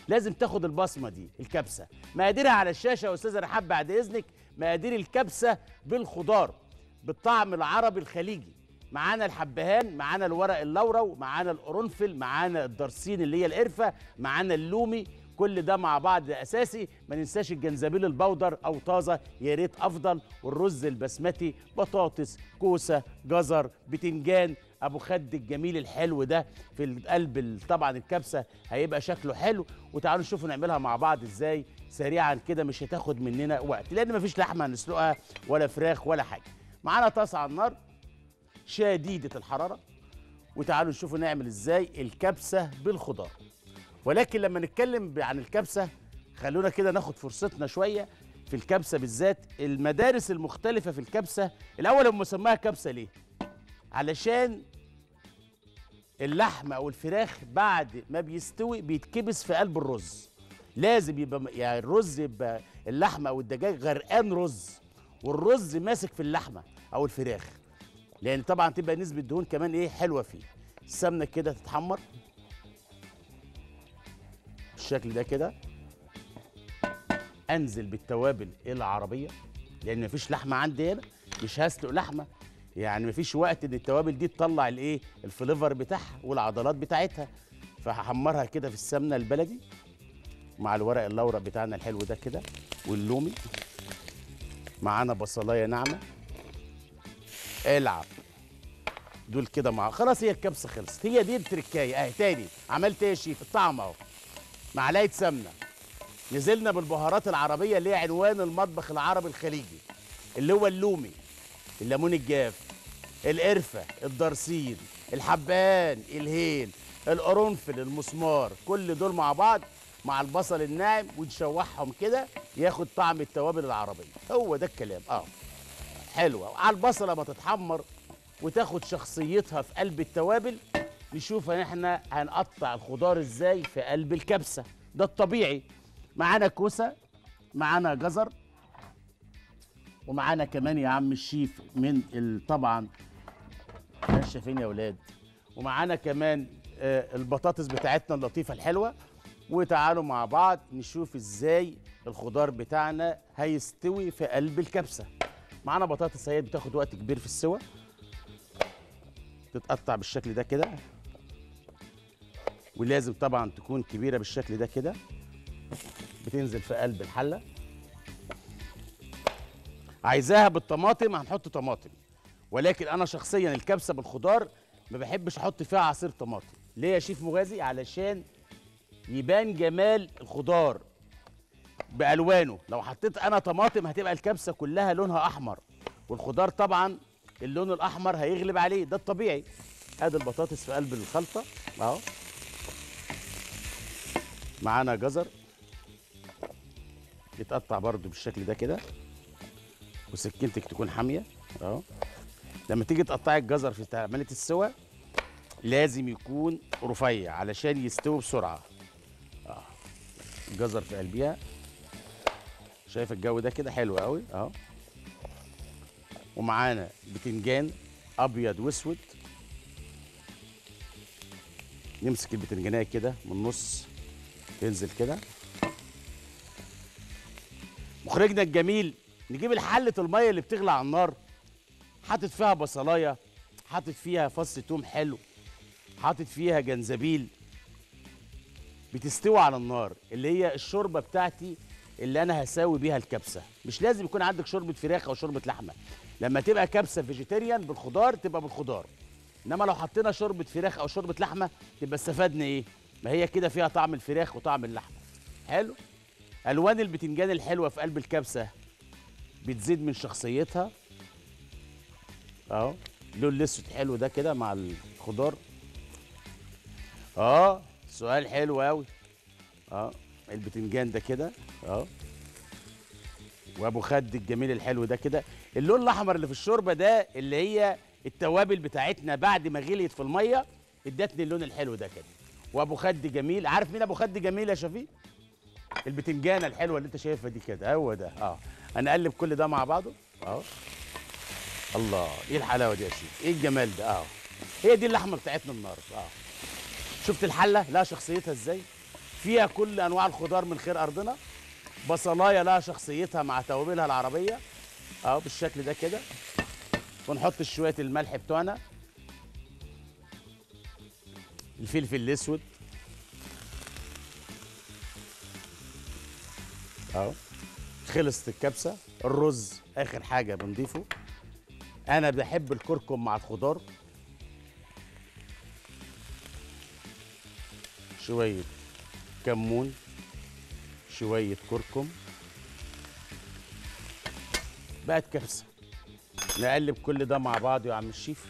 لازم تاخد البصمه دي الكبسه مقاديرها على الشاشه يا استاذه رحاب بعد اذنك مقادير الكبسه بالخضار بالطعم العربي الخليجي معانا الحبهان معانا الورق اللورو معانا القرنفل معانا الدرسين اللي هي القرفه معانا اللومي كل ده مع بعض ده اساسي ما ننساش الجنزبيل البودر او طازه يا ريت افضل والرز البسمتي بطاطس كوسه جزر بتنجان ابو خد الجميل الحلو ده في قلب طبعا الكبسه هيبقى شكله حلو وتعالوا نشوفوا نعملها مع بعض ازاي سريعا كده مش هتاخد مننا وقت لان مفيش لحمه هنسلقها ولا فراخ ولا حاجه معانا طاسه على النار شديده الحراره وتعالوا نشوفوا نعمل ازاي الكبسه بالخضار ولكن لما نتكلم عن الكبسه خلونا كده ناخد فرصتنا شويه في الكبسه بالذات المدارس المختلفه في الكبسه الاول هم سماها كبسه ليه علشان اللحم او الفراخ بعد ما بيستوي بيتكبس في قلب الرز لازم يبقى يعني الرز يبقى اللحمه او الدجاج غرقان رز والرز ماسك في اللحمه او الفراخ لان طبعا تبقى نسبه دهون كمان ايه حلوه فيه السمنه كده تتحمر بالشكل ده كده انزل بالتوابل العربيه لان مفيش لحمه عندي هنا مش هسلق لحمه يعني مفيش وقت ان التوابل دي تطلع الايه الفليفر بتاعها والعضلات بتاعتها فهحمرها كده في السمنه البلدي مع الورق اللورا بتاعنا الحلو ده كده واللومي معانا بصلايه ناعمه العب دول كده مع خلاص هي الكبسه خلصت هي دي التركايه اهي تاني عملت ايه يا شيف الطعم اهو معلقه سمنه نزلنا بالبهارات العربيه اللي هي عنوان المطبخ العربي الخليجي اللي هو اللومي الليمون الجاف القرفه الدرسين الحبان الهيل القرنفل المسمار كل دول مع بعض مع البصل الناعم ونشوحهم كده ياخد طعم التوابل العربيه هو ده الكلام اه حلوه على البصله ما تتحمر وتاخد شخصيتها في قلب التوابل نشوف احنا هنقطع الخضار ازاي في قلب الكبسه ده الطبيعي معانا كوسه معانا جزر ومعانا كمان يا عم الشيف من ال- طبعا ماشيه فين يا اولاد ومعانا كمان آه، البطاطس بتاعتنا اللطيفه الحلوه وتعالوا مع بعض نشوف ازاي الخضار بتاعنا هيستوي في قلب الكبسه معانا بطاطس هي بتاخد وقت كبير في السوى تتقطع بالشكل ده كده ولازم طبعا تكون كبيره بالشكل ده كده بتنزل في قلب الحله عايزاها بالطماطم هنحط طماطم ولكن انا شخصيا الكبسه بالخضار ما بحبش احط فيها عصير طماطم ليه يا شيف مغازي علشان يبان جمال الخضار بالوانه لو حطيت انا طماطم هتبقى الكبسه كلها لونها احمر والخضار طبعا اللون الاحمر هيغلب عليه ده الطبيعي ادي البطاطس في قلب الخلطه اهو معانا جزر يتقطع برضو بالشكل ده كده وسكينتك تكون حاميه اهو لما تيجي تقطعي الجزر في عمليه السوى لازم يكون رفيع علشان يستوي بسرعه اه الجزر في قلبيها شايف الجو ده كده حلو قوي اهو ومعانا بتنجان ابيض واسود نمسك البتنجانيه كده من النص تنزل كده مخرجنا الجميل نجيب الحلة المية اللي بتغلي على النار حاطط فيها بصلاية حاطط فيها فص توم حلو حاطط فيها جنزبيل بتستوي على النار اللي هي الشوربة بتاعتي اللي انا هساوي بيها الكبسة مش لازم يكون عندك شوربة فراخ او شوربة لحمة لما تبقى كبسة فيجيتيريان بالخضار تبقى بالخضار انما لو حطينا شوربة فراخ او شوربة لحمة تبقى استفدنا ايه ما هي كده فيها طعم الفراخ وطعم اللحمة حلو الوان البتنجان الحلوه في قلب الكبسه بتزيد من شخصيتها اهو اللون الاسود حلو ده كده مع الخضار اه سؤال حلو قوي اه البتنجان ده كده اه وابو خد الجميل الحلو ده كده اللون الاحمر اللي في الشوربه ده اللي هي التوابل بتاعتنا بعد ما غليت في الميه ادتني اللون الحلو ده كده وابو خد جميل عارف مين ابو خد جميل يا شفيق البتنجانه الحلوه اللي انت شايفها دي كده هو ده اه هنقلب كل ده مع بعضه اهو الله ايه الحلاوه دي يا شيخ ايه الجمال ده اه هي دي اللحمه بتاعتنا النهارده اه شفت الحله لا شخصيتها ازاي فيها كل انواع الخضار من خير ارضنا بصلايه لها شخصيتها مع توابلها العربيه اهو بالشكل ده كده ونحط شويه الملح بتوعنا الفلفل الاسود اهو خلصت الكبسه الرز اخر حاجه بنضيفه انا بحب الكركم مع الخضار شويه كمون شويه كركم بقت كبسه نقلب كل ده مع بعض يا عم الشيف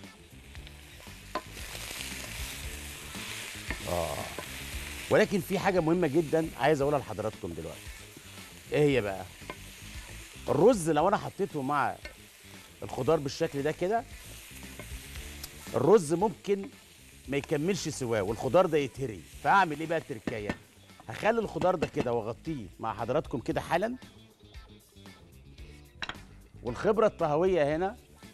اه ولكن في حاجه مهمه جدا عايز اقولها لحضراتكم دلوقتي ايه هي بقى الرز لو انا حطيته مع الخضار بالشكل ده كده الرز ممكن ما يكملش سواه والخضار ده يتهري فاعمل ايه بقى التركايه هخلي الخضار ده كده واغطيه مع حضراتكم كده حالا والخبره الطهويه هنا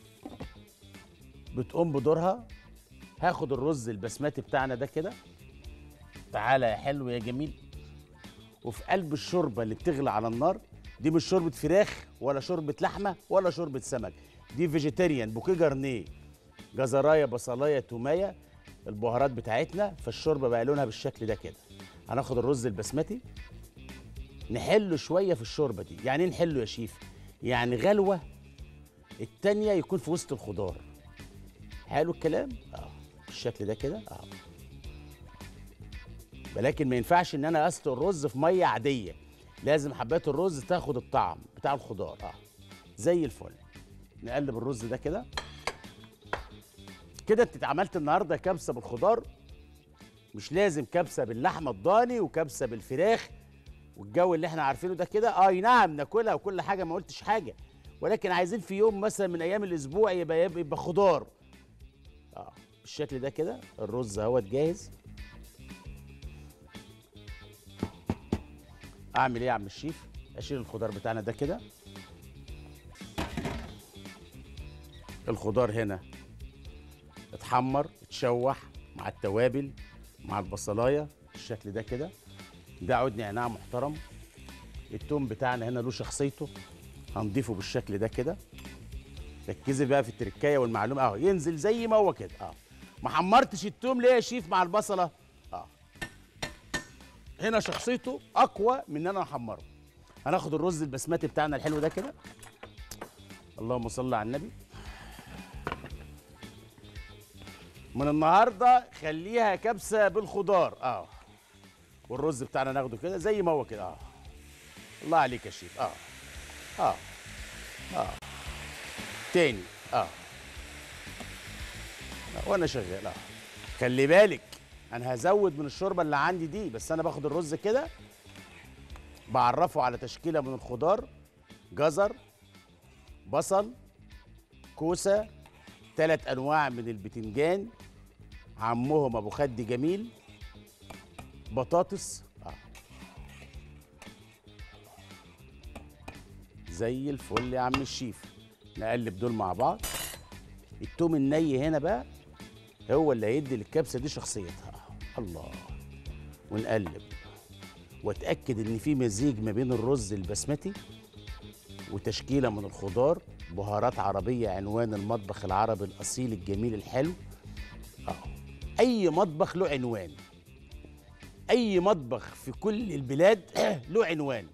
بتقوم بدورها هاخد الرز البسمتي بتاعنا ده كده تعالى يا حلو يا جميل وفي قلب الشوربه اللي بتغلي على النار دي مش شوربه فراخ ولا شوربه لحمه ولا شوربه سمك دي فيجيتيريان بوكيه جرنيه جزرايه بصلايه تومايه البهارات بتاعتنا فالشوربه بقى لونها بالشكل ده كده هناخد الرز البسمتي نحله شويه في الشوربه دي يعني ايه نحله يا شيف يعني غلوه التانيه يكون في وسط الخضار حلو الكلام اه بالشكل ده كده اه ولكن ما ينفعش ان انا اسلق الرز في ميه عاديه لازم حبات الرز تاخد الطعم بتاع الخضار اه زي الفل نقلب الرز ده كده كده انت عملت النهارده كبسه بالخضار مش لازم كبسه باللحمه الضاني وكبسه بالفراخ والجو اللي احنا عارفينه ده كده اي نعم ناكلها وكل حاجه ما قلتش حاجه ولكن عايزين في يوم مثلا من ايام الاسبوع يبقى يبقى, يبقى خضار اه بالشكل ده كده الرز اهوت جاهز اعمل ايه يا عم الشيف اشيل الخضار بتاعنا ده كده الخضار هنا اتحمر اتشوح مع التوابل مع البصلايه بالشكل ده كده ده عود نعناع محترم التوم بتاعنا هنا له شخصيته هنضيفه بالشكل ده كده ركزي بقى في التركايه والمعلومه اهو ينزل زي ما هو كده اه ما حمرتش التوم ليه يا شيف مع البصله اه هنا شخصيته اقوى من ان انا احمره هناخد الرز البسمتي بتاعنا الحلو ده كده اللهم صل على النبي من النهارده خليها كبسه بالخضار اه والرز بتاعنا ناخده كده زي ما هو كده اه الله عليك يا شيف اه اه اه تاني اه, آه. وانا شغال اه خلي بالك انا هزود من الشوربه اللي عندي دي بس انا باخد الرز كده بعرفه على تشكيله من الخضار جزر بصل كوسه ثلاث انواع من البتنجان عمهم ابو خد جميل بطاطس آه. زي الفل يا عم الشيف نقلب دول مع بعض التوم الني هنا بقى هو اللي هيدي للكبسه دي شخصيتها الله ونقلب واتاكد ان في مزيج ما بين الرز البسمتي وتشكيله من الخضار بهارات عربيه عنوان المطبخ العربي الاصيل الجميل الحلو اه اي مطبخ له عنوان اي مطبخ في كل البلاد له عنوان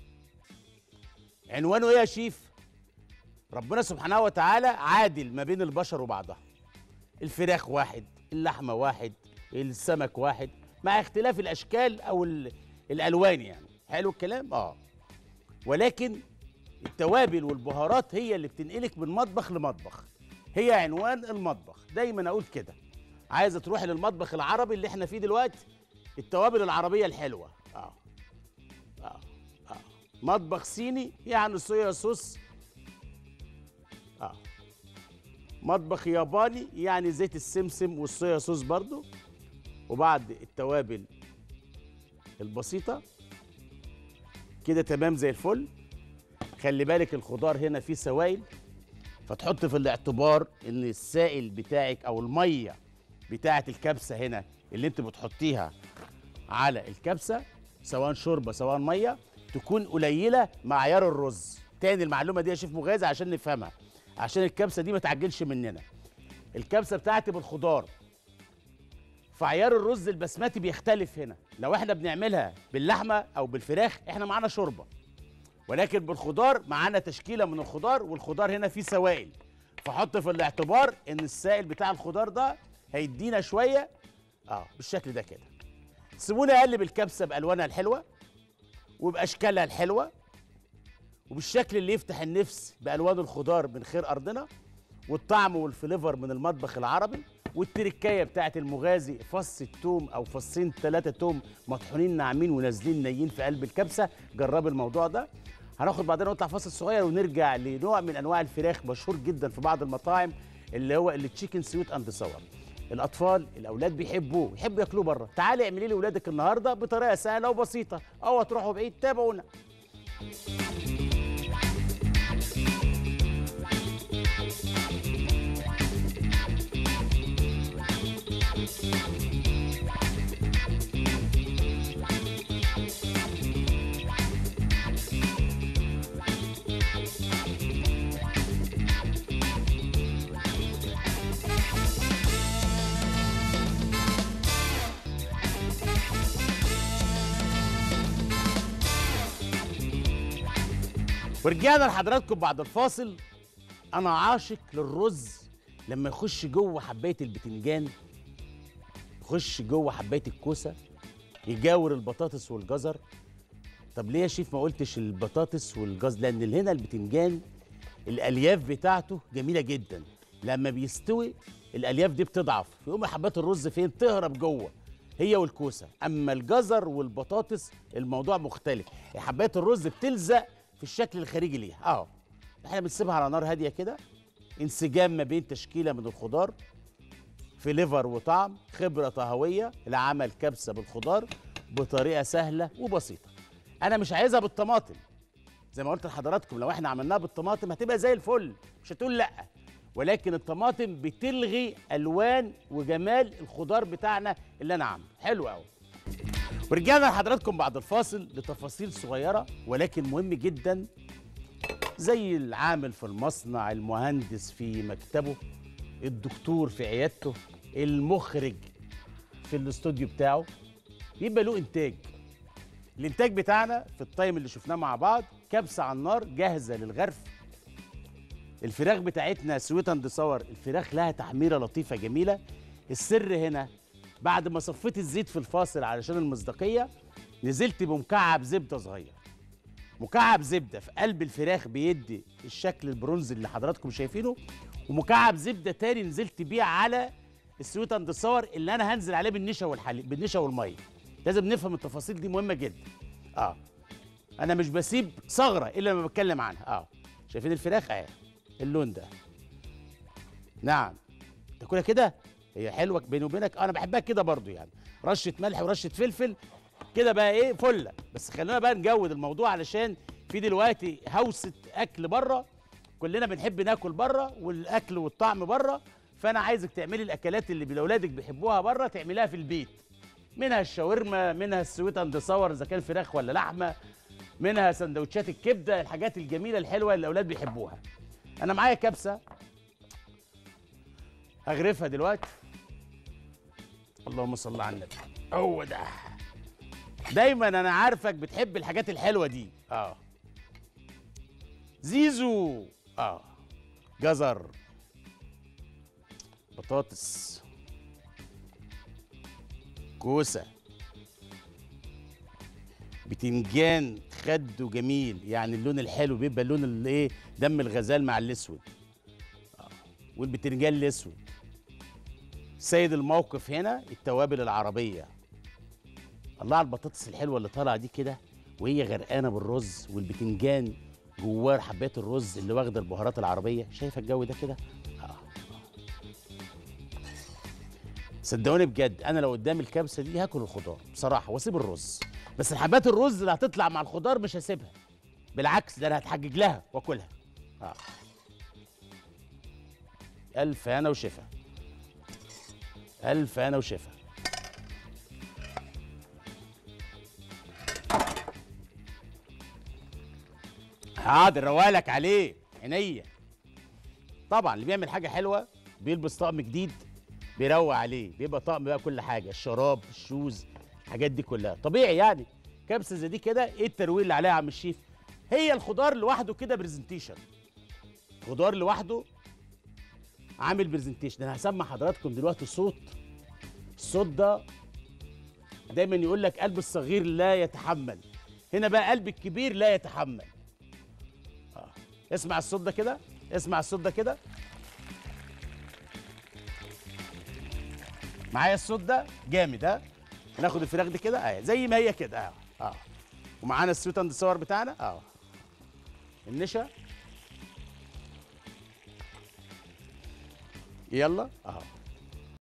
عنوانه ايه يا شيف ربنا سبحانه وتعالى عادل ما بين البشر وبعضها الفراخ واحد اللحمه واحد السمك واحد مع اختلاف الاشكال او الالوان يعني حلو الكلام اه ولكن التوابل والبهارات هي اللي بتنقلك من مطبخ لمطبخ هي عنوان المطبخ دايما اقول كده عايزه تروحي للمطبخ العربي اللي احنا فيه دلوقتي التوابل العربيه الحلوه اه اه اه مطبخ صيني يعني صويا صوص اه مطبخ ياباني يعني زيت السمسم والصويا صوص برضو وبعد التوابل البسيطه كده تمام زي الفل خلي بالك الخضار هنا فيه سوائل فتحط في الاعتبار ان السائل بتاعك او الميه بتاعه الكبسه هنا اللي انت بتحطيها على الكبسه سواء شوربه سواء ميه تكون قليله معيار الرز تاني المعلومه دي يا شيف مغازي عشان نفهمها عشان الكبسه دي ما تعجلش مننا الكبسه بتاعتي بالخضار فعيار الرز البسمتي بيختلف هنا لو احنا بنعملها باللحمه او بالفراخ احنا معانا شوربه ولكن بالخضار معانا تشكيله من الخضار والخضار هنا فيه سوائل فحط في الاعتبار ان السائل بتاع الخضار ده هيدينا شويه اه بالشكل ده كده سيبوني اقلب الكبسه بالوانها الحلوه وباشكالها الحلوه وبالشكل اللي يفتح النفس بالوان الخضار من خير ارضنا والطعم والفليفر من المطبخ العربي والتركايه بتاعت المغازي فص التوم او فصين ثلاثه توم مطحونين ناعمين ونازلين نيين في قلب الكبسه جرب الموضوع ده هناخد بعدين نقطع فاصل صغير ونرجع لنوع من انواع الفراخ مشهور جدا في بعض المطاعم اللي هو التشيكن سويت اند صور الاطفال الاولاد بيحبوه يحبوا ياكلوه بره تعالي اعملي لي ولادك النهارده بطريقه سهله وبسيطه او تروحوا بعيد تابعونا ورجعنا لحضراتكم بعد الفاصل انا عاشق للرز لما يخش جوه حبايه البتنجان يخش جوه حبايه الكوسه يجاور البطاطس والجزر طب ليه يا شيف ما قلتش البطاطس والجزر لان هنا البتنجان الالياف بتاعته جميله جدا لما بيستوي الالياف دي بتضعف يقوم حبات الرز فين تهرب جوه هي والكوسه اما الجزر والبطاطس الموضوع مختلف حبات الرز بتلزق في الشكل الخارجي ليها اهو احنا بنسيبها على نار هاديه كده انسجام ما بين تشكيله من الخضار في ليفر وطعم خبره طهويه لعمل كبسه بالخضار بطريقه سهله وبسيطه انا مش عايزها بالطماطم زي ما قلت لحضراتكم لو احنا عملناها بالطماطم هتبقى زي الفل مش هتقول لا ولكن الطماطم بتلغي الوان وجمال الخضار بتاعنا اللي انا عامله حلو قوي ورجعنا لحضراتكم بعد الفاصل لتفاصيل صغيره ولكن مهم جدا زي العامل في المصنع المهندس في مكتبه الدكتور في عيادته المخرج في الاستوديو بتاعه يبقى له انتاج الانتاج بتاعنا في التايم اللي شفناه مع بعض كبسه على النار جاهزه للغرف الفراخ بتاعتنا سويت اند صور الفراخ لها تحميره لطيفه جميله السر هنا بعد ما صفيت الزيت في الفاصل علشان المصداقيه نزلت بمكعب زبده صغير مكعب زبده في قلب الفراخ بيدي الشكل البرونزي اللي حضراتكم شايفينه ومكعب زبده تاني نزلت بيه على السويت اند صور اللي انا هنزل عليه بالنشا والحليب بالنشا والميه لازم نفهم التفاصيل دي مهمه جدا اه انا مش بسيب ثغره الا لما بتكلم عنها اه شايفين الفراخ اهي اللون ده نعم تاكلها كده هي حلوه بيني وبينك انا بحبها كده برضو يعني رشه ملح ورشه فلفل كده بقى ايه فله بس خلينا بقى نجود الموضوع علشان في دلوقتي هوسه اكل بره كلنا بنحب ناكل بره والاكل والطعم بره فانا عايزك تعملي الاكلات اللي اولادك بيحبوها بره تعمليها في البيت منها الشاورما منها السويت اند صور اذا كان فراخ ولا لحمه منها سندوتشات الكبده الحاجات الجميله الحلوه اللي الاولاد بيحبوها انا معايا كبسه هغرفها دلوقتي اللهم صل على النبي هو ده دايما انا عارفك بتحب الحاجات الحلوه دي اه زيزو اه جزر بطاطس كوسه بتنجان خده جميل يعني اللون الحلو بيبقى اللون الايه دم الغزال مع الاسود آه. والبتنجان الاسود سيد الموقف هنا التوابل العربيه الله على البطاطس الحلوه اللي طالعه دي كده وهي غرقانه بالرز والبتنجان جواه حبات الرز اللي واخده البهارات العربيه شايفه الجو ده كده آه. صدقوني بجد انا لو قدامي الكبسه دي هاكل الخضار بصراحه واسيب الرز بس الحبات الرز اللي هتطلع مع الخضار مش هسيبها بالعكس ده انا هتحجج لها واكلها آه. الف هنا وشفا الف هنا وشفا حاضر روالك عليه عينيا طبعا اللي بيعمل حاجه حلوه بيلبس طقم جديد بيروق عليه بيبقى طقم بقى كل حاجه الشراب الشوز الحاجات دي كلها طبيعي يعني كبسه زي دي كده ايه الترويج اللي عليها يا عم الشيف هي الخضار لوحده كده برزنتيشن خضار لوحده عامل برزنتيشن انا هسمع حضراتكم دلوقتي صوت الصوت ده دايما يقول لك قلب الصغير لا يتحمل هنا بقى قلب الكبير لا يتحمل آه. اسمع الصوت ده كده اسمع الصوت ده كده معايا الصوت ده جامد ها هناخد الفراخ دي كده اه زي ما هي كده اه اه ومعانا السويت اند صور بتاعنا اه النشا يلا اهو